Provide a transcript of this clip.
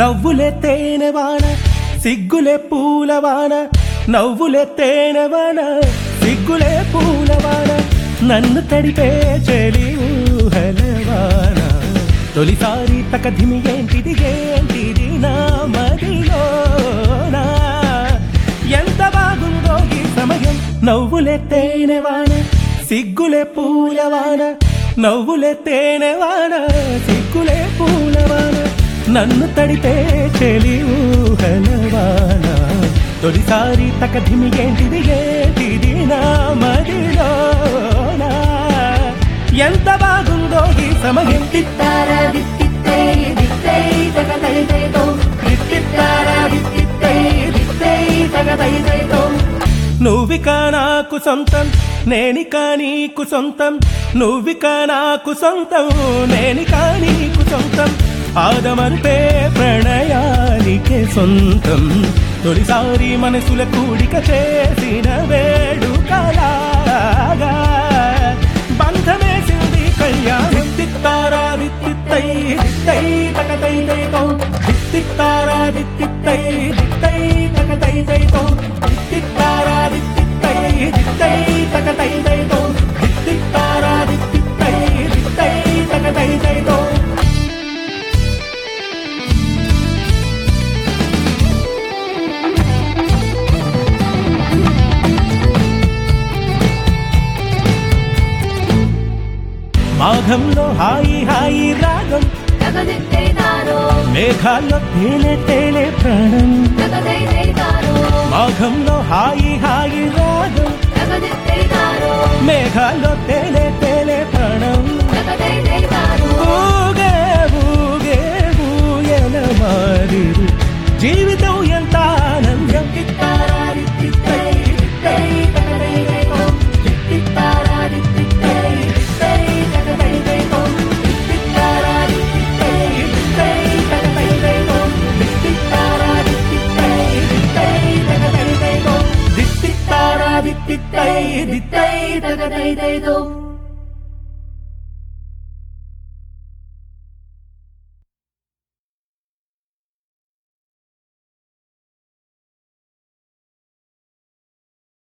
నవ్వులే తేనెవాన సిగ్గులే పూలవాన నవ్వులే తేనెవాన సిగ్గులే పూలవాన నన్ను తడిపే చెలి ఊహలవాన తొలిసారి తకధిమి ఏంటిది ఏంటిది నా మదిలోనా ఎంత బాగుందో ఈ సమయం నవ్వులే తేనెవాన సిగ్గులే పూలవాన నవ్వులే తేనెవాన సిగ్గులే పూలవాన నన్ను తడిపే చెలి ఊహలవాన తొలిసారి తకధిమి ఏంటిది ఏంటిది నా మదిలోనా ఎంత బాగుందో ఈ సమయం తిత్తారా దిత్తిత్తే దిత్తే తగదైదేదో తిత్తిత్తారా దిత్తిత్తే దిత్తే తగదైదేదో నువ్విక నాకు సొంతం నేనిక నీకు సొంతం నువ్విక నాకు సొంతం నేనిక నీకు సొంతం ఆదమరుపే ప్రణయానికే సొంతం తొలిసారి మనసుల కూడిక చేసిన వేడుకలాగా బంధమేసింది కళ్యాణం తిత్తారా దిత్తిత్తై దిత్తై తకదై దైతో దిత్తిత్తారా దిత్తిత్తై దిత్తై తకదై దైతో దిత్తిత్తారా దిత్తిత్తై దిత్తై తకదై దైతో దిత్తిత్తారా దిత్తిత్తై దిత్తై తకదై దైతో మాఘంలో హాయి హాయి రాగం తగదిత్తేదారో మేఘాల్లో తేలే తేలే ప్రాణం తగదైదేదారో మాఘంలో హాయి హాయి రాగం తగదిత్తేదారో మేఘాల్లో తేలే తేలే ప్రాణం తగదైదేదారో ఊగే ఊగే ఊయల మారిరు జీవితం ఎంత ఆనందం తిత్తారా దిత్తిత్తే దిత్తే తగదైదేదో తిత్తారా దిత్తిత్తే దిత్తే తగదైదేదో తిత్తారా దిత్తిత్తే దిత్తే తగదైదేదో తిత్తారా దిత్తిత్తే దిత్తే తగదైదేదో దిత్తిత్తారా దిత్తిత్తై దిత్తై తగదైదేదో